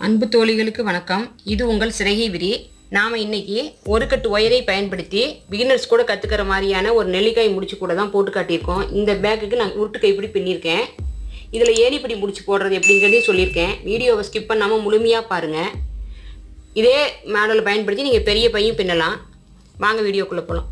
அன்பு தோழிகளுக்கு வணக்கம் இது உங்கள் சிறகை விரி நாம் இன்னைக்கு ஒரு கட்டு ஒயரை பயன்படுத்தி பிகினர்ஸ் கூட கற்றுக்கிற மாதிரியான ஒரு நெல்லிக்காய் முடிச்சு கூட தான் போட்டு காட்டியிருக்கோம் இந்த பேக்குக்கு நான் உருட்டு கைப்பிடி பின்னியிருக்கேன் இதில் ஏணிப்படி முடிச்சு போடுறது எப்படிங்கிறதையும் சொல்லியிருக்கேன் வீடியோவை ஸ்கிப் பண்ணாமல் முழுமையாக பாருங்கள் இதே மாடலை பயன்படுத்தி நீங்கள் பெரிய பையும் பின்னலாம் வாங்க வீடியோக்குள்ளே போகலாம்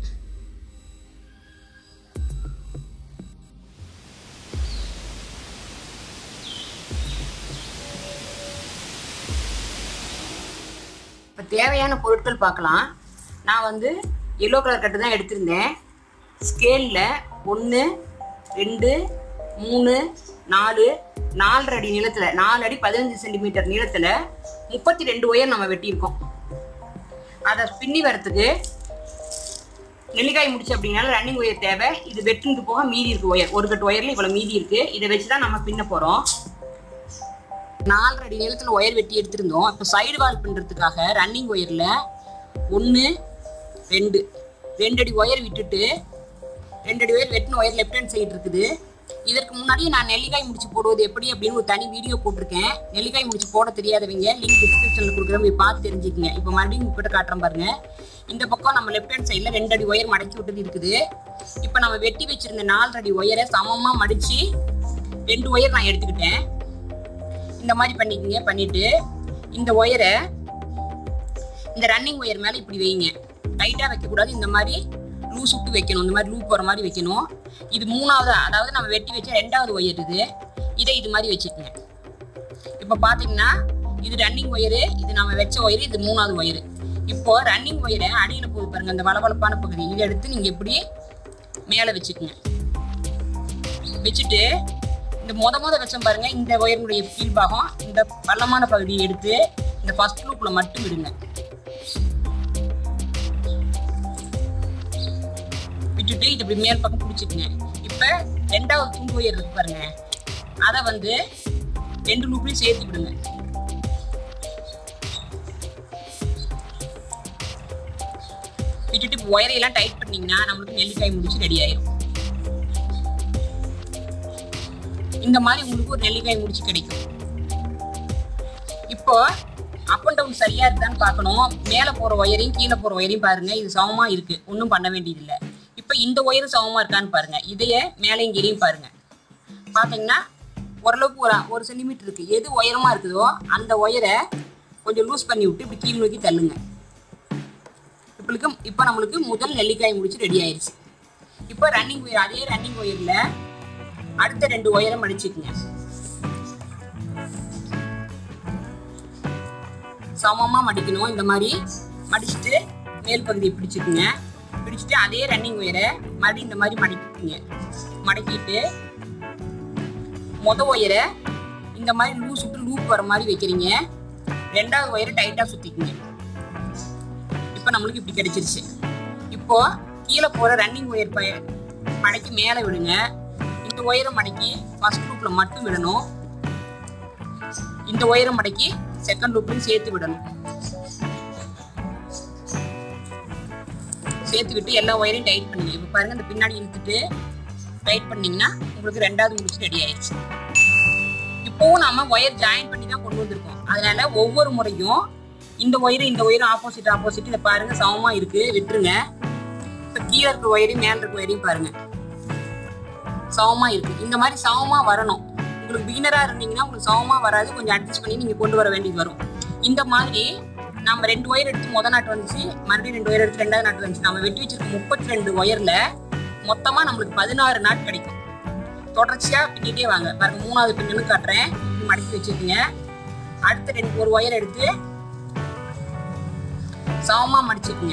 இப்போ தேவையான பொருட்கள் பார்க்கலாம் நான் வந்து எல்லோ கலர் கட்டு தான் எடுத்திருந்தேன் ஸ்கேலில் ஒன்று ரெண்டு மூணு நாலு நாலரை அடி நீளத்தில் நாலு அடி பதினஞ்சு சென்டிமீட்டர் நீளத்தில் முப்பத்தி ரெண்டு ஒயர் நம்ம வெட்டியிருக்கோம் அதை பின்னி வரத்துக்கு நெல்லிக்காய் முடிச்சு அப்படின்னால ரன்னிங் ஒயர் தேவை இது வெட்டுனது போக மீதி இருக்கு ஒயர் ஒரு கட்டு ஒயர்ல இவ்வளவு மீதி இருக்கு இதை வச்சு தான் நம்ம பின்ன போறோம் நாலரை அடி நீளத்தில் ஒயர் வெட்டி எடுத்திருந்தோம் இப்போ சைடு வால் பண்ணுறதுக்காக ரன்னிங் ஒயரில் ஒன்று ரெண்டு ரெண்டு அடி ஒயர் விட்டுட்டு ரெண்டு அடி ஒயர் வெட்டின ஒயர் லெஃப்ட் ஹேண்ட் சைடு இருக்குது இதற்கு முன்னாடியே நான் நெல்லிக்காய் முடிச்சு போடுவது எப்படி அப்படின்னு ஒரு தனி வீடியோ போட்டிருக்கேன் நெல்லிக்காய் முடிச்சு போட தெரியாதவங்க லிங்க் டிஸ்கிரிப்ஷனில் கொடுக்குறேன் போய் பார்த்து தெரிஞ்சுக்கங்க இப்போ மறுபடியும் உங்ககிட்ட காட்டுறேன் பாருங்க இந்த பக்கம் நம்ம லெஃப்ட் ஹேண்ட் சைடில் ரெண்டு அடி ஒயர் மடக்கி விட்டது இருக்குது இப்போ நம்ம வெட்டி வச்சிருந்த நாலு அடி ஒயரை சமமாக மடித்து ரெண்டு ஒயர் நான் எடுத்துக்கிட்டேன் இந்த மாதிரி பண்ணிக்கங்க பண்ணிட்டு இந்த ஒயரை இந்த ரன்னிங் ஒயர் மேலே இப்படி வைங்க டைட்டாக வைக்கக்கூடாது இந்த மாதிரி லூஸ் விட்டு வைக்கணும் இந்த மாதிரி லூப் போகிற மாதிரி வைக்கணும் இது மூணாவது அதாவது நம்ம வெட்டி வச்ச ரெண்டாவது ஒயர் இது இதை இது மாதிரி வச்சுக்கோங்க இப்போ பார்த்தீங்கன்னா இது ரன்னிங் ஒயரு இது நம்ம வச்ச ஒயரு இது மூணாவது ஒயரு இப்போ ரன்னிங் ஒயரை அடியில் போகுது பாருங்க அந்த வளவளப்பான பகுதி இதை எடுத்து நீங்கள் எப்படி மேலே வச்சுக்கோங்க வச்சுட்டு இந்த மொத மொத வச்சோம் பாருங்க இந்த ஒயரினுடைய கீழ் பாகம் இந்த பள்ளமான பகுதியை எடுத்து இந்த ஃபர்ஸ்ட் லூப்ல மட்டும் விடுங்க விட்டுட்டு இது இப்படி மேல் பக்கம் பிடிச்சிக்கங்க இப்போ ரெண்டாவது துண்டு ஒயர் இருக்கு பாருங்க அதை வந்து ரெண்டு லூப்லையும் சேர்த்து விடுங்க விட்டுட்டு ஒயரையெல்லாம் டைட் பண்ணீங்கன்னா நம்மளுக்கு நெல்லிக்காய் முடிச்சு ரெடி ஆயிரும் இந்த மாதிரி உங்களுக்கு ஒரு நெல்லிக்காய் முடிச்சு கிடைக்கும் இப்போ அப் அண்ட் டவுன் சரியா இருக்குதான்னு பார்க்கணும் மேலே போற ஒயரையும் கீழே போற ஒயரையும் பாருங்க இது சமமா இருக்கு ஒன்றும் பண்ண வேண்டியதில்லை இப்போ இந்த ஒயரும் சமமா இருக்கான்னு பாருங்க இதைய மேலையும் கீழையும் பாருங்க பார்த்தீங்கன்னா ஓரளவுக்கு ஒரு ஒரு சென்டிமீட்டர் இருக்கு எது உயரமா இருக்குதோ அந்த ஒயரை கொஞ்சம் லூஸ் பண்ணி விட்டு இப்படி கீழ் நோக்கி தள்ளுங்க இப்பளுக்கு இப்போ நம்மளுக்கு முதல் நெல்லிக்காய் முடிச்சு ரெடி ஆயிடுச்சு இப்போ ரன்னிங் ஒயர் அதே ரன்னிங் ஒயரில் அடுத்த ரெண்டு ஒயரை மடிச்சுக்குங்க சமமா மடிக்கணும் இந்த மாதிரி மடிச்சுட்டு மேல் பகுதியை பிடிச்சுக்குங்க பிடிச்சிட்டு அதே ரன்னிங் ஒயரை மறுபடியும் இந்த மாதிரி மடிக்குங்க மடக்கிட்டு மொத ஒயரை இந்த மாதிரி லூஸ் விட்டு லூப் வர மாதிரி வைக்கிறீங்க ரெண்டாவது ஒயரை டைட்டா சுத்திக்குங்க இப்போ நம்மளுக்கு இப்படி கிடைச்சிருச்சு இப்போ கீழே போற ரன்னிங் ஒயர் மடக்கி மேலே விடுங்க இந்த ஒயரை மடக்கி ஃபர்ஸ்ட் லூப்ல மட்டும் விடணும் இந்த ஒயரை மடக்கி செகண்ட் லூப்லையும் சேர்த்து விடணும் சேர்த்து விட்டு எல்லா ஒயரையும் டைட் பண்ணுங்க இப்போ பாருங்க இந்த பின்னாடி இழுத்துட்டு டைட் பண்ணீங்கன்னா உங்களுக்கு ரெண்டாவது முடிச்சு ரெடி ஆயிடுச்சு இப்போவும் நாம ஒயர் ஜாயின் பண்ணி தான் கொண்டு வந்திருக்கோம் அதனால ஒவ்வொரு முறையும் இந்த ஒயரும் இந்த ஒயரும் ஆப்போசிட் ஆப்போசிட் இதை பாருங்க சமமா இருக்கு விட்டுருங்க இப்போ கீழே இருக்க ஒயரையும் மேல இருக்க ஒயரையும் பாருங்க சமமா இருக்கு இந்த மாதிரி சமமா வரணும் உங்களுக்கு பிகினரா இருந்தீங்கன்னா உங்களுக்கு சமமா வராது கொஞ்சம் அட்ஜஸ்ட் பண்ணி நீங்க கொண்டு வர வேண்டியது வரும் இந்த மாதிரி நம்ம ரெண்டு ஒயர் எடுத்து முத நாட்டு வந்துச்சு மறுபடியும் ரெண்டு ஒயர் எடுத்து ரெண்டாவது நாட்டு வந்துச்சு நம்ம வெட்டி வச்சிருக்க முப்பத்தி ரெண்டு ஒயர்ல மொத்தமா நம்மளுக்கு பதினாறு நாட் கிடைக்கும் தொடர்ச்சியா பின்னிட்டே வாங்க பாருங்க மூணாவது பின்னலும் காட்டுறேன் மடக்கி வச்சுக்கோங்க அடுத்த ரெண்டு ஒரு ஒயர் எடுத்து சமமா மடிச்சுக்குங்க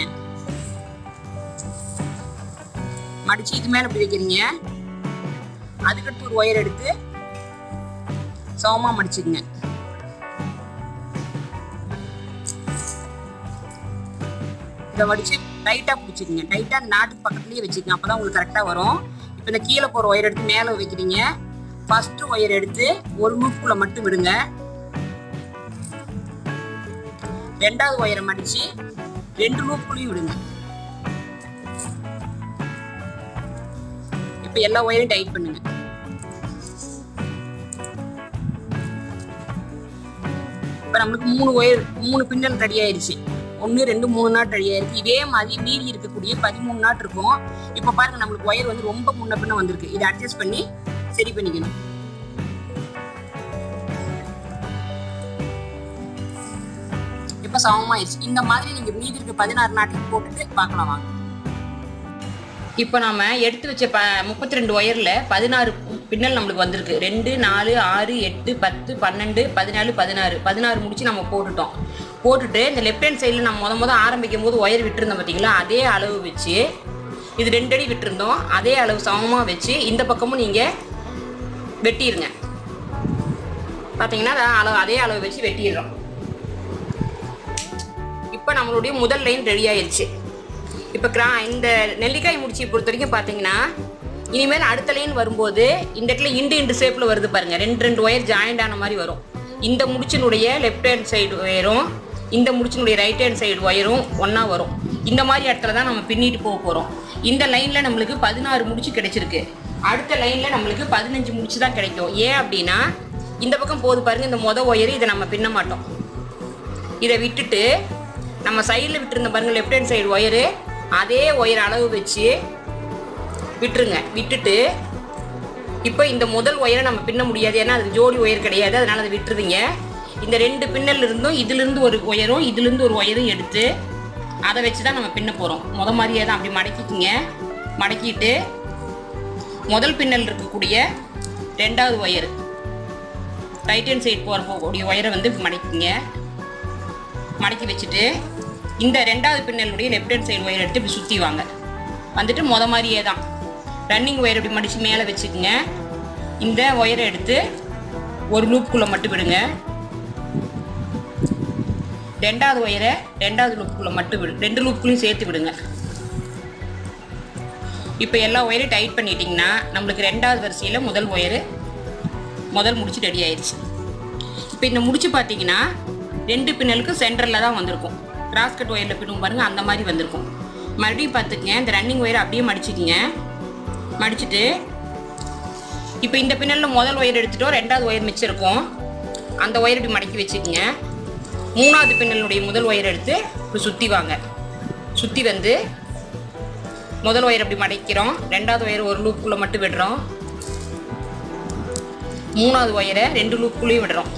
மடிச்சு இது மேல இப்படி வைக்கிறீங்க அதுக்கடுத்து ஒரு ஒயர் எடுத்து சமமா மடிச்சுக்குங்க இதை மடிச்சு டைட்டா பிடிச்சிக்கங்க டைட்டா நாட்டுக்கு பக்கத்துலயே வச்சுக்கங்க அப்பதான் உங்களுக்கு கரெக்டா வரும் இப்போ இந்த கீழே போற ஒயர் எடுத்து மேல வைக்கிறீங்க ஃபர்ஸ்ட் ஒயர் எடுத்து ஒரு லூப்புக்குள்ள மட்டும் விடுங்க ரெண்டாவது ஒயரை மடிச்சு ரெண்டு லூப்புக்குள்ளேயும் விடுங்க இப்போ எல்லா ஒயரையும் டைட் பண்ணுங்க இப்போ நம்மளுக்கு மூணு ஒயர் மூணு பின்னல் ரெடி ஆயிடுச்சு ஒன்று ரெண்டு மூணு நாட் ரெடி ஆயிருக்கு இதே மாதிரி மீதி இருக்கக்கூடிய பதிமூணு நாட் இருக்கும் இப்போ பாருங்க நம்மளுக்கு ஒயர் வந்து ரொம்ப முன்ன பின்ன வந்திருக்கு இதை அட்ஜஸ்ட் பண்ணி சரி பண்ணிக்கணும் இப்போ சமமாயிடுச்சு இந்த மாதிரி நீங்க மீதி இருக்க பதினாறு நாட்கள் போட்டுட்டு பார்க்கலாம் வாங்க இப்போ நாம எடுத்து வச்ச ப முப்பத்தி ரெண்டு ஒயரில் பதினாறு பின்னல் நம்மளுக்கு வந்திருக்கு ரெண்டு நாலு ஆறு எட்டு பத்து பன்னெண்டு பதினாலு பதினாறு பதினாறு முடிச்சு நம்ம போட்டுட்டோம் போட்டுட்டு இந்த லெஃப்ட் ஹேண்ட் சைடில் நம்ம முத முத ஆரம்பிக்கும் போது ஒயர் விட்டுருந்தோம் பார்த்தீங்களா அதே அளவு வச்சு இது ரெண்டு அடி விட்டுருந்தோம் அதே அளவு சமமாக வச்சு இந்த பக்கமும் நீங்கள் வெட்டிடுங்க பார்த்தீங்கன்னா அதான் அளவு அதே அளவு வச்சு வெட்டிடுறோம் இப்போ நம்மளுடைய முதல் லைன் ரெடி ஆயிருச்சு இப்போ கிரா இந்த நெல்லிக்காய் முடிச்சியை பொறுத்த வரைக்கும் பார்த்தீங்கன்னா இனிமேல் அடுத்த லைன் வரும்போது இந்த இடத்துல இண்டு இண்டு ஷேப்பில் வருது பாருங்க ரெண்டு ரெண்டு ஒயர் ஜாயிண்ட் ஆன மாதிரி வரும் இந்த முடிச்சினுடைய லெஃப்ட் ஹேண்ட் சைடு ஒயரும் இந்த முடிச்சினுடைய ரைட் ஹேண்ட் சைடு ஒயரும் ஒன்றா வரும் இந்த மாதிரி இடத்துல தான் நம்ம பின்னிட்டு போக போகிறோம் இந்த லைனில் நம்மளுக்கு பதினாறு முடிச்சு கிடைச்சிருக்கு அடுத்த லைனில் நம்மளுக்கு பதினஞ்சு முடிச்சு தான் கிடைக்கும் ஏன் அப்படின்னா இந்த பக்கம் போது பாருங்க இந்த மொத ஒயரு இதை நம்ம பின்ன மாட்டோம் இதை விட்டுட்டு நம்ம சைடில் விட்டுருந்த பாருங்க லெஃப்ட் ஹேண்ட் சைடு ஒயரு அதே ஒயர் அளவு வச்சு விட்டுருங்க விட்டுட்டு இப்போ இந்த முதல் ஒயரை நம்ம பின்ன முடியாது ஏன்னா அது ஜோடி ஒயர் கிடையாது அதனால அதை விட்டுருவீங்க இந்த ரெண்டு பின்னல் இருந்தும் இதுலேருந்து ஒரு ஒயரும் இதுலேருந்து ஒரு ஒயரும் எடுத்து அதை வச்சு தான் நம்ம பின்ன போகிறோம் முத மாதிரியே தான் அப்படி மடக்கிக்கிங்க மடக்கிட்டு முதல் பின்னல் இருக்கக்கூடிய ரெண்டாவது ஒயர் ரைட் ஹேண்ட் சைடு போகிற போகக்கூடிய ஒயரை வந்து மடக்கிங்க மடக்கி வச்சுட்டு இந்த ரெண்டாவது பின்னலுடைய லெஃப்ட் ஹேண்ட் சைடு ஒயர் எடுத்து இப்படி சுற்றி வாங்க வந்துட்டு முத மாதிரியே தான் ரன்னிங் ஒயர் இப்படி மடித்து மேலே வச்சுக்கோங்க இந்த ஒயரை எடுத்து ஒரு லூப்புக்குள்ளே மட்டும் விடுங்க ரெண்டாவது ஒயரை ரெண்டாவது லூப்புக்குள்ளே மட்டும் விடு ரெண்டு லூப்புக்குள்ளேயும் சேர்த்து விடுங்க இப்போ எல்லா ஒயரையும் டைட் பண்ணிட்டீங்கன்னா நம்மளுக்கு ரெண்டாவது வரிசையில் முதல் ஒயரு முதல் முடிச்சு ரெடி ஆயிடுச்சு இப்போ இந்த முடிச்சு பார்த்தீங்கன்னா ரெண்டு பின்னலுக்கு சென்டரில் தான் வந்திருக்கும் கிராஸ் கட் ஒயரில் பின்னும் பாருங்க அந்த மாதிரி வந்திருக்கும் மறுபடியும் பார்த்துக்குங்க இந்த ரன்னிங் ஒயரை அப்படியே மடிச்சுக்கிங்க மடிச்சுட்டு இப்போ இந்த பின்னலில் முதல் ஒயர் எடுத்துட்டோம் ரெண்டாவது ஒயர் மிச்சம் இருக்கும் அந்த ஒயர் இப்படி மடக்கி வச்சுக்கோங்க மூணாவது பின்னலுடைய முதல் ஒயர் எடுத்து இப்படி சுற்றி வாங்க சுற்றி வந்து முதல் ஒயர் அப்படி மடைக்கிறோம் ரெண்டாவது ஒயர் ஒரு லூப்புக்குள்ளே மட்டும் விடுறோம் மூணாவது ஒயரை ரெண்டு லூப்புக்குள்ளேயும் விடுறோம்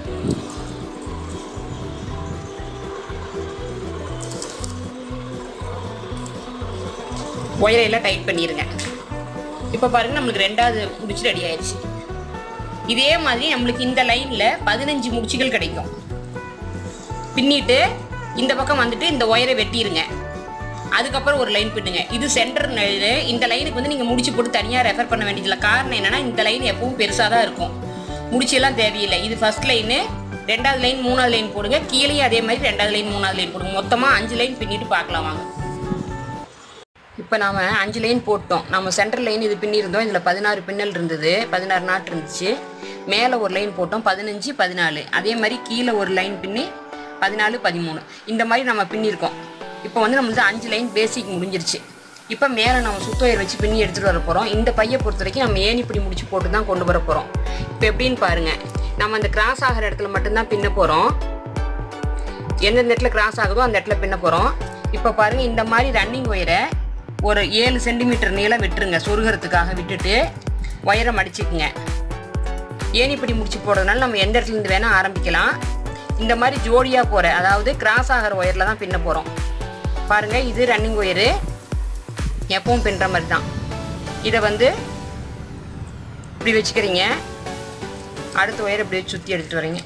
ஒயரை எல்லாம் டைட் பண்ணிடுங்க இப்போ பாருங்க நம்மளுக்கு ரெண்டாவது முடிச்சு ரெடி ஆயிடுச்சு இதே மாதிரி நம்மளுக்கு இந்த லைனில் பதினஞ்சு முடிச்சுகள் கிடைக்கும் பின்னிட்டு இந்த பக்கம் வந்துட்டு இந்த ஒயரை வெட்டிடுங்க அதுக்கப்புறம் ஒரு லைன் பின்னுங்க இது சென்டர் இந்த லைனுக்கு வந்து நீங்கள் முடிச்சு போட்டு தனியாக ரெஃபர் பண்ண வேண்டியதில்லை காரணம் என்னன்னா இந்த லைன் எப்பவும் பெருசாக தான் இருக்கும் முடிச்செல்லாம் தேவையில்லை இது ஃபர்ஸ்ட் லைனு ரெண்டாவது லைன் மூணாவது லைன் போடுங்க கீழேயும் அதே மாதிரி ரெண்டாவது லைன் மூணாவது லைன் போடுங்க மொத்தமாக அஞ்சு லைன் பின்னிட்டு பார்க்கலாம் வாங்க இப்போ நாம் அஞ்சு லைன் போட்டோம் நம்ம சென்டர் லைன் இது பின்னிருந்தோம் இதில் பதினாறு பின்னல் இருந்தது பதினாறு நாட் இருந்துச்சு மேலே ஒரு லைன் போட்டோம் பதினஞ்சு பதினாலு அதே மாதிரி கீழே ஒரு லைன் பின்னி பதினாலு பதிமூணு இந்த மாதிரி நம்ம பின்னிருக்கோம் இப்போ வந்து நம்மளுக்கு அஞ்சு லைன் பேசிக் முடிஞ்சிருச்சு இப்போ மேலே நம்ம சுத்தொயர் வச்சு பின்னி எடுத்துகிட்டு வர போகிறோம் இந்த பையை பொறுத்த வரைக்கும் நம்ம ஏணிப்படி முடிச்சு போட்டு தான் கொண்டு வர போகிறோம் இப்போ எப்படின்னு பாருங்கள் நம்ம அந்த கிராஸ் ஆகிற இடத்துல மட்டும்தான் பின்ன போகிறோம் எந்தெந்த இடத்துல கிராஸ் ஆகுதோ அந்த இடத்துல பின்ன போகிறோம் இப்போ பாருங்கள் இந்த மாதிரி ரன்னிங் ஒயரை ஒரு ஏழு சென்டிமீட்டர் நீளம் விட்டுருங்க சொருகிறதுக்காக விட்டுட்டு ஒயரை மடிச்சுக்குங்க ஏணிப்படி முடிச்சு போடுறதுனால நம்ம எந்த இடத்துல இருந்து வேணால் ஆரம்பிக்கலாம் இந்த மாதிரி ஜோடியாக போகிற அதாவது கிராஸ் ஆகிற ஒயரில் தான் பின்ன போகிறோம் பாருங்கள் இது ரன்னிங் ஒயரு எப்பவும் பின்னுற மாதிரி தான் இதை வந்து இப்படி வச்சுக்கிறீங்க அடுத்த ஒயர் இப்படி வச்சு சுற்றி எடுத்துகிட்டு வரீங்க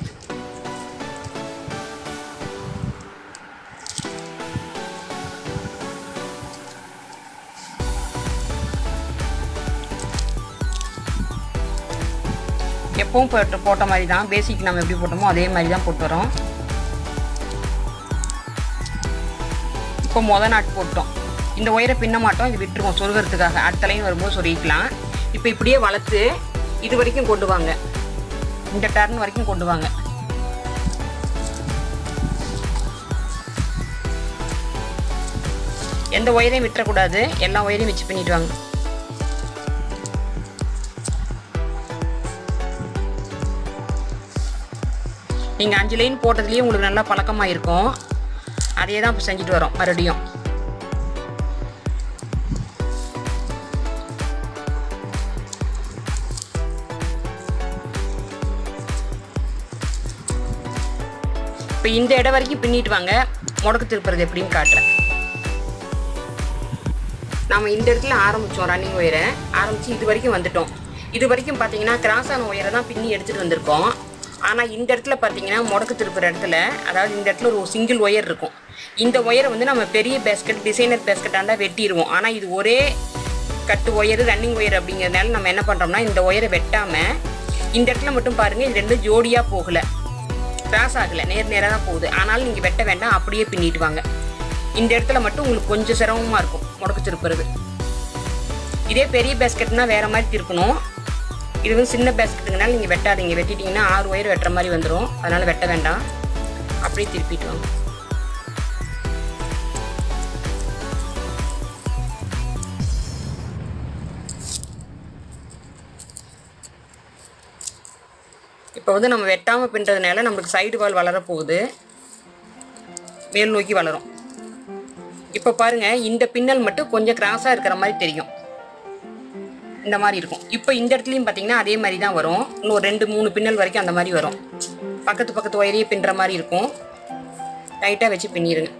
எப்பவும் போட்ட போட்ட மாதிரி தான் பேசிக் நம்ம எப்படி போட்டோமோ அதே மாதிரி தான் போட்டு வரோம் இப்போ மொத நாட் போட்டோம் இந்த ஒயரை பின்ன மாட்டோம் இது விட்டுருவோம் சொருகிறதுக்காக அடுத்த லைன் வரும்போது சொருகிக்கலாம் இப்போ இப்படியே வளர்த்து இது வரைக்கும் கொண்டு வாங்க இந்த டர்ன் வரைக்கும் கொண்டு வாங்க எந்த ஒயரையும் விட்டுறக்கூடாது எல்லா ஒயரையும் வச்சு பண்ணிட்டு வாங்க நீங்கள் அஞ்சு லைன் போட்டதுலேயே உங்களுக்கு நல்லா பழக்கமாக இருக்கும் அதே தான் இப்போ செஞ்சுட்டு வரோம் மறுபடியும் இப்போ இந்த இடம் வரைக்கும் பின்னிட்டு வாங்க முடக்கு திருப்புறது எப்படின்னு காட்டுறேன் நாம் இந்த இடத்துல ஆரம்பித்தோம் ரன்னிங் ஒயரை ஆரம்பித்து இது வரைக்கும் வந்துட்டோம் இது வரைக்கும் பார்த்தீங்கன்னா கிராஸான ஒயரை தான் பின்னி எடுத்துகிட்டு வந்திருக்கோம் ஆனால் இந்த இடத்துல பார்த்தீங்கன்னா முடக்கு திருப்புற இடத்துல அதாவது இந்த இடத்துல ஒரு சிங்கிள் ஒயர் இருக்கும் இந்த ஒயரை வந்து நம்ம பெரிய பேஸ்கெட் டிசைனர் பேஸ்கெட்டாண்டா வெட்டிடுவோம் ஆனால் இது ஒரே கட்டு ஒயர் ரன்னிங் ஒயர் அப்படிங்கிறதுனால நம்ம என்ன பண்ணுறோம்னா இந்த ஒயரை வெட்டாமல் இந்த இடத்துல மட்டும் பாருங்கள் இது ரெண்டும் ஜோடியாக போகலை கிராஸ் ஆகலை நேர் நேராக தான் போகுது ஆனாலும் நீங்கள் வெட்ட வேண்டாம் அப்படியே பின்னிட்டு வாங்க இந்த இடத்துல மட்டும் உங்களுக்கு கொஞ்சம் சிரமமாக இருக்கும் முடக்கு திருப்புறது இதே பெரிய பேஸ்கெட்னா வேற மாதிரி திருப்பணும் இது வந்து சின்ன பேஸ்கெட்டுங்கனால நீங்கள் வெட்டாதீங்க வெட்டிட்டீங்கன்னா ஆறு ஒயர் வெட்டுற மாதிரி வந்துடும் அதனால் வெட்ட வேண்டாம் அப்படியே திருப்பிட்டு வாங்க இப்போ வந்து நம்ம வெட்டாமல் பின்றதுனால நம்மளுக்கு சைடு வால் வளர போகுது மேல் நோக்கி வளரும் இப்போ பாருங்க இந்த பின்னல் மட்டும் கொஞ்சம் கிராஸாக இருக்கிற மாதிரி தெரியும் இந்த மாதிரி இருக்கும் இப்போ இந்த இடத்துலையும் பார்த்தீங்கன்னா அதே மாதிரி தான் வரும் இன்னும் ஒரு ரெண்டு மூணு பின்னல் வரைக்கும் அந்த மாதிரி வரும் பக்கத்து பக்கத்து ஒயரையே பின்னுற மாதிரி இருக்கும் டைட்டாக வச்சு பின்னிடுங்க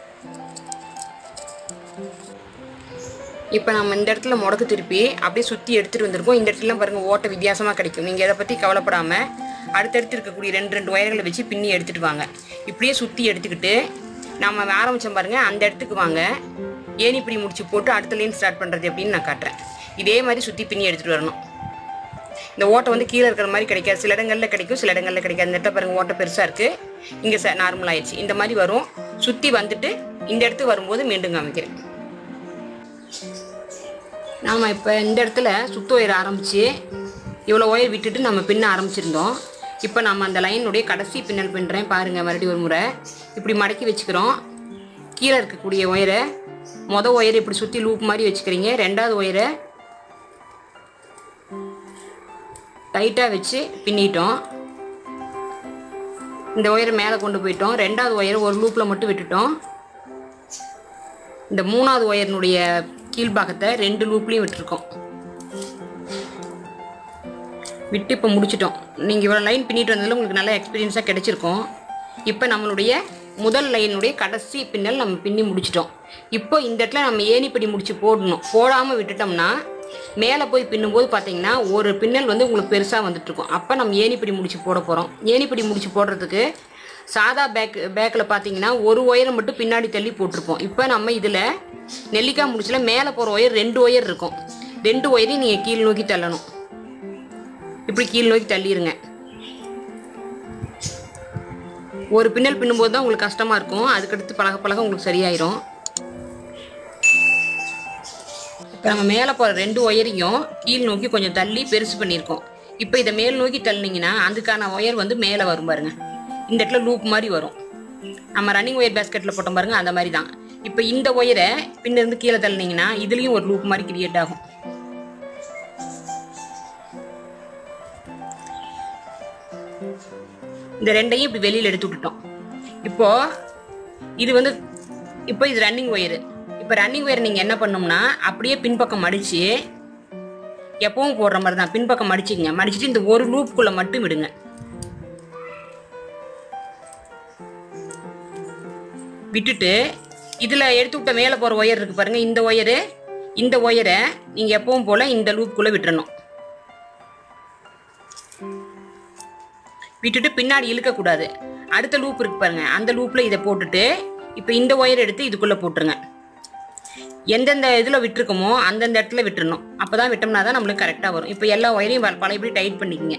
இப்போ நம்ம இந்த இடத்துல முடக்கு திருப்பி அப்படியே சுற்றி எடுத்துகிட்டு வந்திருக்கோம் இந்த இடத்துலலாம் பாருங்கள் ஓட்டை வித்தியாசமாக கிடைக்கும் நீங்கள் இதை பற்றி கவலைப்படாமல் அடுத்தடுத்து இருக்கக்கூடிய ரெண்டு ரெண்டு ஒயர்களை வச்சு பின்னி எடுத்துகிட்டு வாங்க இப்படியே சுற்றி எடுத்துக்கிட்டு நம்ம ஆரம்பித்தோம் பாருங்கள் அந்த இடத்துக்கு வாங்க ஏணிப்படி முடிச்சு போட்டு அடுத்த லைன் ஸ்டார்ட் பண்ணுறது எப்படின்னு நான் காட்டுறேன் இதே மாதிரி சுற்றி பின்னி எடுத்துகிட்டு வரணும் இந்த ஓட்டை வந்து கீழே இருக்கிற மாதிரி கிடைக்காது சில இடங்களில் கிடைக்கும் சில இடங்களில் கிடைக்காது இந்த இடத்துல பாருங்கள் ஓட்டை பெருசாக இருக்குது இங்கே ச நார்மல் ஆயிடுச்சு இந்த மாதிரி வரும் சுற்றி வந்துட்டு இந்த இடத்துக்கு வரும்போது மீண்டும் காமிக்கிறேன் நாம் இப்போ இந்த இடத்துல சுத்து ஒயர் ஆரம்பித்து இவ்வளோ ஒயர் விட்டுட்டு நம்ம பின்ன ஆரம்பிச்சிருந்தோம் இப்போ நம்ம அந்த லைனுடைய கடைசி பின்னல் பின்னுறேன் பாருங்கள் மறுபடியும் ஒரு முறை இப்படி மடக்கி வச்சுக்கிறோம் கீழே இருக்கக்கூடிய ஒயரை மொதல் ஒயரை இப்படி சுற்றி லூப் மாதிரி வச்சுக்கிறீங்க ரெண்டாவது ஒயரை டைட்டாக வச்சு பின்னிட்டோம் இந்த ஒயரை மேலே கொண்டு போயிட்டோம் ரெண்டாவது ஒயரை ஒரு லூப்பில் மட்டும் விட்டுட்டோம் இந்த மூணாவது ஒயரினுடைய கீழ்பாகத்தை ரெண்டு லூப்லேயும் விட்டுருக்கோம் விட்டு இப்போ முடிச்சிட்டோம் நீங்கள் இவ்வளோ லைன் பின்னிட்டு வந்ததில் உங்களுக்கு நல்ல எக்ஸ்பீரியன்ஸாக கிடைச்சிருக்கும் இப்போ நம்மளுடைய முதல் லைனுடைய கடைசி பின்னல் நம்ம பின்னி முடிச்சிட்டோம் இப்போ இந்த இடத்துல நம்ம ஏணிப்படி முடிச்சு போடணும் போடாமல் விட்டுட்டோம்னா மேலே போய் பின்னும்போது பார்த்தீங்கன்னா ஒரு பின்னல் வந்து உங்களுக்கு பெருசாக வந்துட்டுருக்கும் அப்போ நம்ம ஏணிப்படி முடிச்சு போட போகிறோம் ஏணிப்படி முடிச்சு போடுறதுக்கு சாதா பேக் பேக்கில் பார்த்தீங்கன்னா ஒரு ஒயரை மட்டும் பின்னாடி தள்ளி போட்டிருப்போம் இப்போ நம்ம இதில் நெல்லிக்காய் முடிச்சில் மேலே போகிற ஒயர் ரெண்டு ஒயர் இருக்கும் ரெண்டு ஒயரையும் நீங்கள் கீழ் நோக்கி தள்ளணும் இப்படி கீழ் நோக்கி தள்ளிடுங்க ஒரு பின்னல் பின்னும்போது தான் உங்களுக்கு கஷ்டமாக இருக்கும் அதுக்கடுத்து பழக பழக உங்களுக்கு சரியாயிரும் இப்போ நம்ம மேலே போகிற ரெண்டு ஒயரையும் கீழ் நோக்கி கொஞ்சம் தள்ளி பெருசு பண்ணியிருக்கோம் இப்போ இதை மேல் நோக்கி தள்ளினீங்கன்னா அதுக்கான ஒயர் வந்து மேலே வரும் பாருங்க இந்த இடத்துல லூப் மாதிரி வரும் நம்ம ரன்னிங் ஒயர் பேஸ்கெட்டில் போட்டோம் பாருங்க அந்த மாதிரி தான் இப்போ இந்த ஒயரை பின்ன இருந்து கீழே தள்ளினீங்கன்னா இதுலேயும் ஒரு லூப் மாதிரி கிரியேட் ஆகும் இந்த ரெண்டையும் இப்படி வெளியில் எடுத்து விட்டுட்டோம் இப்போ இது வந்து இப்போ இது ரன்னிங் ஒயரு இப்போ ரன்னிங் ஒயர் நீங்கள் என்ன பண்ணணும்னா அப்படியே பின்பக்கம் மடித்து எப்பவும் போடுற மாதிரி தான் பின்பக்கம் மடிச்சிங்க மடிச்சிட்டு இந்த ஒரு லூப்புக்குள்ளே மட்டும் விடுங்க விட்டுட்டு இதில் எடுத்து விட்ட மேலே போகிற ஒயர் இருக்குது பாருங்கள் இந்த ஒயரு இந்த ஒயரை நீங்கள் எப்பவும் போல் இந்த லூப்புக்குள்ளே விட்டுறணும் விட்டுட்டு பின்னாடி இழுக்கக்கூடாது அடுத்த லூப் இருக்கு பாருங்க அந்த லூப்பில் இதை போட்டுட்டு இப்போ இந்த ஒயர் எடுத்து இதுக்குள்ளே போட்டுருங்க எந்தெந்த இதில் விட்டுருக்கோமோ அந்தந்த இடத்துல விட்டுறணும் அப்போ தான் விட்டோம்னா தான் நம்மளுக்கு கரெக்டாக வரும் இப்போ எல்லா ஒயரையும் ப- பழையபடி டைட் பண்ணிக்கங்க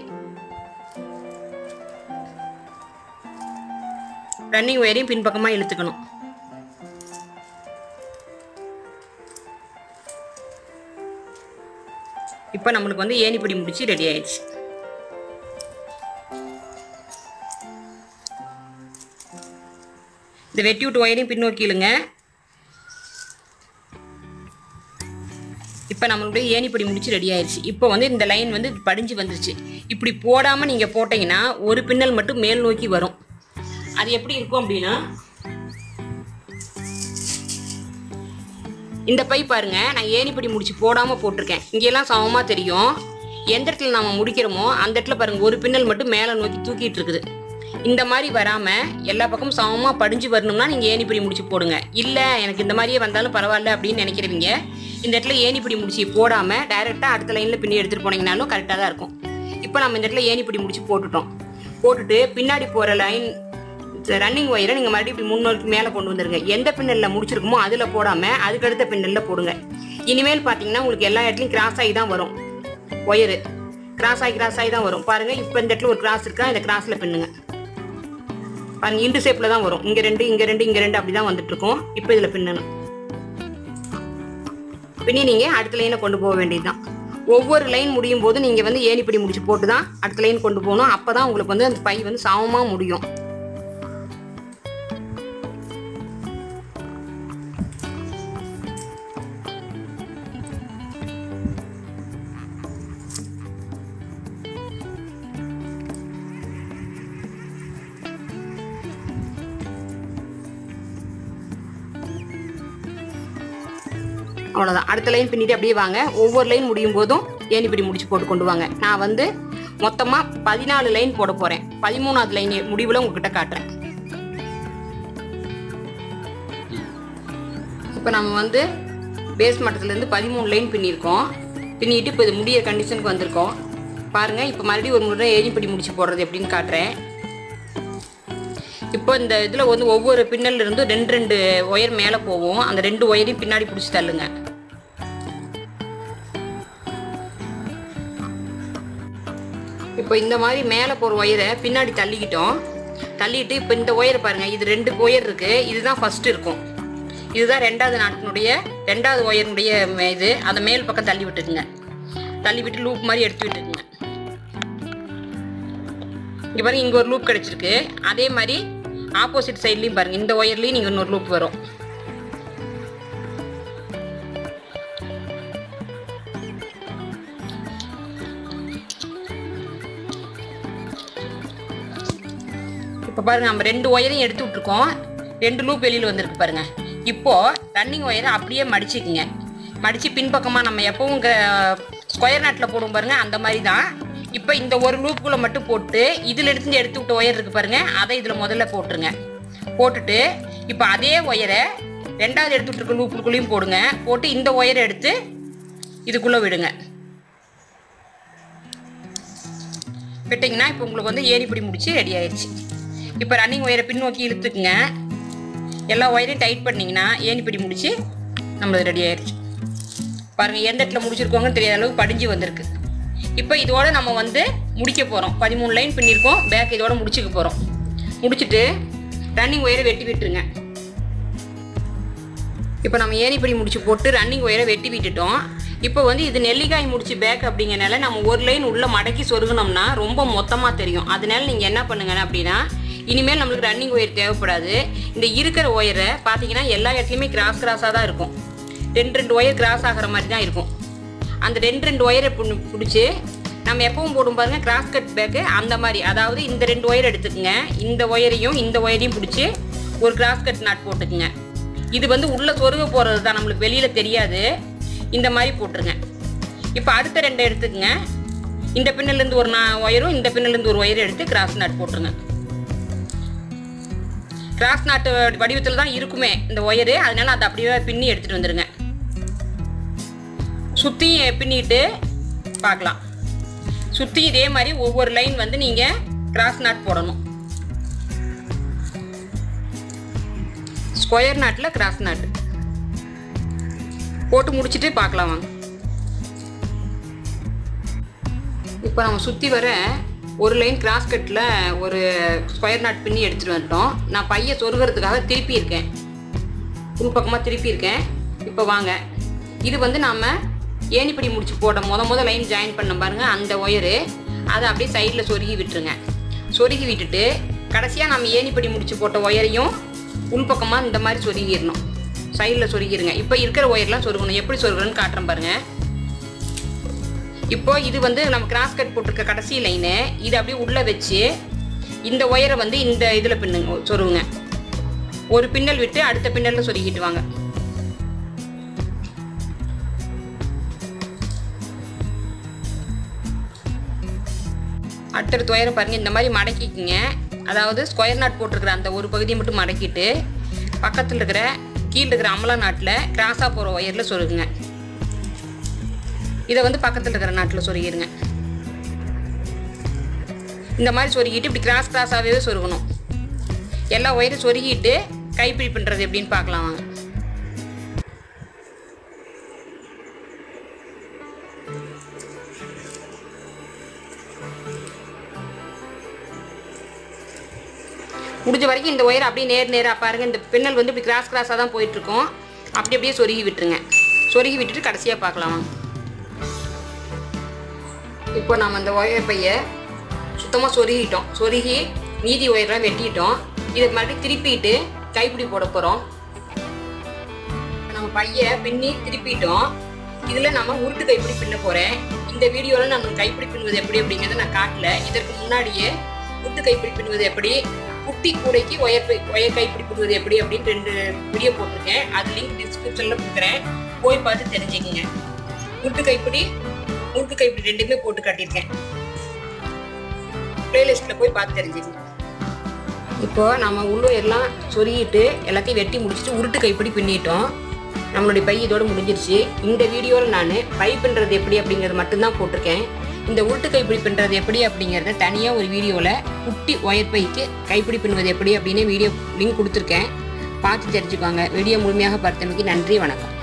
ரன்னிங் ஒயரையும் பின்பக்கமாக இழுத்துக்கணும் இப்போ நம்மளுக்கு வந்து ஏணிப்படி முடிச்சு ரெடி ஆயிடுச்சு இந்த வெட்டி விட்டு ஒயரையும் பின்னோக்கி இழுங்க இப்போ நம்மளுடைய ஏணிப்படி முடிச்சு ரெடி ஆயிடுச்சு இப்போ வந்து இந்த லைன் வந்து படிஞ்சு வந்துருச்சு இப்படி போடாமல் நீங்கள் போட்டீங்கன்னா ஒரு பின்னல் மட்டும் மேல் நோக்கி வரும் அது எப்படி இருக்கும் அப்படின்னா இந்த பை பாருங்க நான் ஏணிப்படி முடிச்சு போடாம போட்டிருக்கேன் இங்கெல்லாம் சமமா தெரியும் எந்த இடத்துல நாம முடிக்கிறோமோ அந்த இடத்துல பாருங்க ஒரு பின்னல் மட்டும் மேலே நோக்கி தூக்கிட்டு இருக்குது இந்த மாதிரி வராம எல்லா பக்கமும் சமமா படிஞ்சு வரணும்னா நீங்க ஏணிப்படி முடிச்சு போடுங்க இல்ல எனக்கு இந்த மாதிரியே வந்தாலும் பரவாயில்ல அப்படின்னு நினைக்கிறவங்க இந்த இடத்துல ஏணிப்படி முடிச்சு போடாம டைரக்டா அடுத்த லைன்ல பின்னி எடுத்துட்டு போனீங்கனாலும் கரெக்டாக தான் இருக்கும் இப்போ நம்ம இந்த இடத்துல ஏணிப்படி முடிச்சு போட்டுட்டோம் போட்டுட்டு பின்னாடி போற லைன் ரன்னிங் ஒயரை நீங்கள் மறுபடியும் இப்படி முன்னோக்கி மேலே கொண்டு வந்துருங்க எந்த பின்னலில் முடிச்சிருக்குமோ அதில் போடாமல் அதுக்கு அடுத்த பின்னலில் போடுங்க இனிமேல் பார்த்தீங்கன்னா உங்களுக்கு எல்லா இடத்துலையும் கிராஸ் ஆகி தான் வரும் ஒயரு கிராஸ் ஆகி கிராஸ் ஆகி தான் வரும் பாருங்கள் இப்போ இந்த இடத்துல ஒரு கிராஸ் இருக்கா இந்த கிராஸில் பின்னுங்க பாருங்க இண்டு ஷேப்பில் தான் வரும் இங்கே ரெண்டு இங்கே ரெண்டு இங்கே ரெண்டு அப்படி தான் வந்துட்டு இருக்கும் இப்போ இதில் பின்னணும் பின்னி நீங்கள் அடுத்த லைனை கொண்டு போக வேண்டியது தான் ஒவ்வொரு லைன் முடியும் போது நீங்கள் வந்து ஏணிப்படி முடிச்சு போட்டு தான் அடுத்த லைன் கொண்டு போகணும் அப்போ தான் உங்களுக்கு வந்து அந்த பை வந்து சமமாக முடியும் அவ்வளோதான் அடுத்த லைன் பின்னிட்டு அப்படியே வாங்க ஒவ்வொரு லைன் முடியும் போதும் ஏணிப்படி முடிச்சு போட்டு கொண்டு வாங்க நான் வந்து மொத்தமாக பதினாலு லைன் போட போகிறேன் பதிமூணாவது லைன் முடிவில் உங்ககிட்ட காட்டுறேன் இப்போ நம்ம வந்து பேஸ் மட்டத்துலேருந்து பதிமூணு லைன் பின்னியிருக்கோம் பின்னிட்டு இப்போ இது முடிய கண்டிஷனுக்கு வந்திருக்கோம் பாருங்கள் இப்போ மறுபடியும் ஒரு முறை ஏணிப்படி முடிச்சு போடுறது எப்படின்னு காட்டுறேன் இப்போ இந்த இதில் வந்து ஒவ்வொரு பின்னல்ல இருந்தும் ரெண்டு ரெண்டு ஒயர் மேலே போகும் அந்த ரெண்டு ஒயரையும் பின்னாடி பிடிச்சி தள்ளுங்க இப்போ இந்த மாதிரி மேலே போகிற ஒயரை பின்னாடி தள்ளிக்கிட்டோம் தள்ளிட்டு இப்போ இந்த ஒயர் பாருங்க இது ரெண்டு ஒயர் இருக்கு இதுதான் ஃபர்ஸ்ட் இருக்கும் இதுதான் ரெண்டாவது நாட்டினுடைய ரெண்டாவது ஒயருடைய மே- இது அதை மேல் பக்கம் தள்ளி விட்டுக்குங்க தள்ளி விட்டு லூப் மாதிரி எடுத்து விட்டுக்குங்க இங்கே பாருங்க இங்கே ஒரு லூப் கிடைச்சிருக்கு அதே மாதிரி ஆப்போசிட் சைட்லேயும் பாருங்க இந்த ஒயர்லேயும் நீங்கள் இன்னொரு லூப் வரும் இப்போ பாருங்க நம்ம ரெண்டு ஒயரையும் எடுத்து விட்டுருக்கோம் ரெண்டு லூப் வெளியில் வந்திருக்கு பாருங்க இப்போ ரன்னிங் ஒயரை அப்படியே மடிச்சுக்குங்க மடிச்சு பின்பக்கமாக நம்ம எப்பவும் ஸ்கொயர் நாட்டில் போடுவோம் பாருங்க அந்த மாதிரி தான் இப்போ இந்த ஒரு லூப்புக்குள்ளே மட்டும் போட்டு இதில் எடுத்து எடுத்து விட்ட ஒயர் இருக்கு பாருங்க அதை இதில் முதல்ல போட்டுருங்க போட்டுட்டு இப்போ அதே ஒயரை ரெண்டாவது எடுத்து விட்டுருக்க லூப்புக்குள்ளேயும் போடுங்க போட்டு இந்த ஒயரை எடுத்து இதுக்குள்ளே விடுங்க விட்டிங்கன்னா இப்போ உங்களுக்கு வந்து ஏணிப்படி முடிச்சு ரெடி ஆயிடுச்சு இப்போ ரன்னிங் ஒயரை பின்னோக்கி இழுத்துக்குங்க எல்லா ஒயரையும் டைட் பண்ணிங்கன்னா ஏணிப்படி முடிச்சு நம்மளது ரெடி ஆயிடுச்சு பாருங்கள் எந்த இடத்துல முடிச்சிருக்கோங்கன்னு தெரியாத அளவுக்கு படிஞ்சு வந்திருக்கு இப்போ இதோட நம்ம வந்து முடிக்க போகிறோம் பதிமூணு லைன் பின்னிருக்கோம் பேக் இதோட முடிச்சுக்க போகிறோம் முடிச்சுட்டு ரன்னிங் ஒயரை வெட்டி விட்டுருங்க இப்போ நம்ம ஏணிப்படி முடிச்சு போட்டு ரன்னிங் ஒயரை வெட்டி விட்டுட்டோம் இப்போ வந்து இது நெல்லிக்காய் முடிச்சு பேக் அப்படிங்கறனால நம்ம ஒரு லைன் உள்ள மடக்கி சொருகுனோம்னா ரொம்ப மொத்தமாக தெரியும் அதனால நீங்கள் என்ன பண்ணுங்க அப்படின்னா இனிமேல் நம்மளுக்கு ரன்னிங் ஒயர் தேவைப்படாது இந்த இருக்கிற ஒயரை பார்த்தீங்கன்னா எல்லா இடத்துலையுமே கிராஸ் கிராஸாக தான் இருக்கும் ரெண்டு ரெண்டு ஒயர் கிராஸ் ஆகிற மாதிரி தான் இருக்கும் அந்த ரெண்டு ரெண்டு ஒயரை பிடிச்சி நம்ம எப்பவும் போடும் பாருங்க கிராஸ் கட் பேக்கு அந்த மாதிரி அதாவது இந்த ரெண்டு ஒயர் எடுத்துக்கங்க இந்த ஒயரையும் இந்த ஒயரையும் பிடிச்சி ஒரு கிராஸ் கட் நாட் போட்டுக்குங்க இது வந்து உள்ள சொருக போகிறது தான் நம்மளுக்கு வெளியில் தெரியாது இந்த மாதிரி போட்டுருங்க இப்போ அடுத்த ரெண்டை எடுத்துக்கங்க இந்த பின்னலேருந்து ஒரு நா- ஒயரும் இந்த பின்னலேருந்து ஒரு ஒயரும் எடுத்து கிராஸ் நாட் போட்டுருங்க கிராஸ் நாட்டு வடிவத்தில் தான் இருக்குமே இந்த ஒயரு அதனால அதை அப்படியே பின்னி எடுத்துகிட்டு வந்துடுங்க சுற்றி பின்னிட்டு பார்க்கலாம் சுற்றி இதே மாதிரி ஒவ்வொரு லைன் வந்து நீங்கள் கிராஸ் நாட் போடணும் ஸ்கொயர் நாட்டில் கிராஸ் நாட் போட்டு முடிச்சுட்டு பார்க்கலாம் வாங்க இப்போ நம்ம சுற்றி வர ஒரு லைன் கிராஸ் கட்டில் ஒரு ஸ்கொயர் நாட் பின்னி எடுத்துகிட்டு வந்துட்டோம் நான் பைய சொருகிறதுக்காக திருப்பி இருக்கேன் உள்பக்கமாக திருப்பி இருக்கேன் இப்போ வாங்க இது வந்து நாம் ஏணிப்படி முடிச்சு போட முத முத லைன் ஜாயின் பண்ண பாருங்க அந்த ஒயரு அதை அப்படியே சைடில் சொருகி விட்டுருங்க சொருகி விட்டுட்டு கடைசியாக நம்ம ஏணிப்படி முடிச்சு போட்ட ஒயரையும் உள்பக்கமாக இந்த மாதிரி சொருகிடணும் சைடில் சொருகிருங்க இப்போ இருக்கிற ஒயர்லாம் சொருகணும் எப்படி சொருகணும்னு காட்டுறேன் பாருங்க இப்போ இது வந்து நம்ம கிராஸ் கட் போட்டிருக்க கடைசி லைனு இது அப்படியே உள்ளே வச்சு இந்த ஒயரை வந்து இந்த இதில் பின்னுங்க சொருவுங்க ஒரு பின்னல் விட்டு அடுத்த பின்னலில் சொருகிட்டு வாங்க அடுத்தடுத்த ஒயரை பாருங்கள் இந்த மாதிரி மடக்கிக்கிங்க அதாவது ஸ்கொயர் நாட் போட்டிருக்கிற அந்த ஒரு பகுதியை மட்டும் மடக்கிட்டு பக்கத்தில் இருக்கிற கீழே இருக்கிற அமலா நாட்டில் கிராஸாக போகிற ஒயரில் சொருகுங்க இதை வந்து பக்கத்தில் இருக்கிற நாட்டில் சொருகிடுங்க இந்த மாதிரி சொருகிட்டு இப்படி கிராஸ் கிராஸாகவே சொருகணும் எல்லா ஒயரும் சொருகிட்டு கைப்பிடி பண்ணுறது எப்படின்னு பார்க்கலாம் வாங்க முடிஞ்ச வரைக்கும் இந்த ஒயர் அப்படியே நேர் நேராக பாருங்கள் இந்த பின்னல் வந்து இப்படி கிராஸ் கிராஸாக தான் போயிட்டுருக்கோம் அப்படி அப்படியே சொருகி விட்டுருங்க சொருகி விட்டுட்டு கடைசியாக பார்க்கலாம் வாங்க இப்போ நாம் அந்த ஒயர் பையை சுத்தமாக சொருகிட்டோம் சொருகி மீதி ஒயர்லாம் வெட்டிட்டோம் இதை மறுபடியும் திருப்பிட்டு கைப்பிடி போட போகிறோம் நம்ம பையை பின்னி திருப்பிட்டோம் இதில் நம்ம உருட்டு கைப்பிடி பின்ன போகிறேன் இந்த வீடியோவில் நம்ம கைப்பிடி பின்னுவது எப்படி அப்படிங்கிறத நான் காட்டல இதற்கு முன்னாடியே உருட்டு கைப்பிடி பின்னுவது எப்படி குட்டி கூடைக்கு ஒயர் பை ஒயர் கைப்பிடி பின்னுவது எப்படி அப்படின்னு ரெண்டு வீடியோ போட்டிருக்கேன் அது லிங்க் டிஸ்கிரிப்ஷனில் கொடுக்குறேன் போய் பார்த்து தெரிஞ்சுக்கிங்க உருட்டு கைப்பிடி முறுக்கு கைப்பிடி ரெண்டுமே போட்டு காட்டியிருக்கேன் பிளேலிஸ்ட்டில் போய் பார்த்து தெரிஞ்சுக்கங்க இப்போ நம்ம உள்ளே எல்லாம் சொருகிட்டு எல்லாத்தையும் வெட்டி முடிச்சுட்டு உருட்டு கைப்பிடி பின்னிட்டோம் நம்மளுடைய பை இதோட முடிஞ்சிருச்சு இந்த வீடியோவில் நான் பை பின்னுறது எப்படி அப்படிங்கிறது மட்டும்தான் போட்டிருக்கேன் இந்த உருட்டு கைப்பிடி பின்னுறது எப்படி அப்படிங்கிறத தனியாக ஒரு வீடியோவில் குட்டி ஒயர் பைக்கு கைப்பிடி பின்னுவது எப்படி அப்படின்னு வீடியோ லிங்க் கொடுத்துருக்கேன் பார்த்து தெரிஞ்சுக்கோங்க வீடியோ முழுமையாக பார்த்தமைக்கு நன்றி வணக்கம்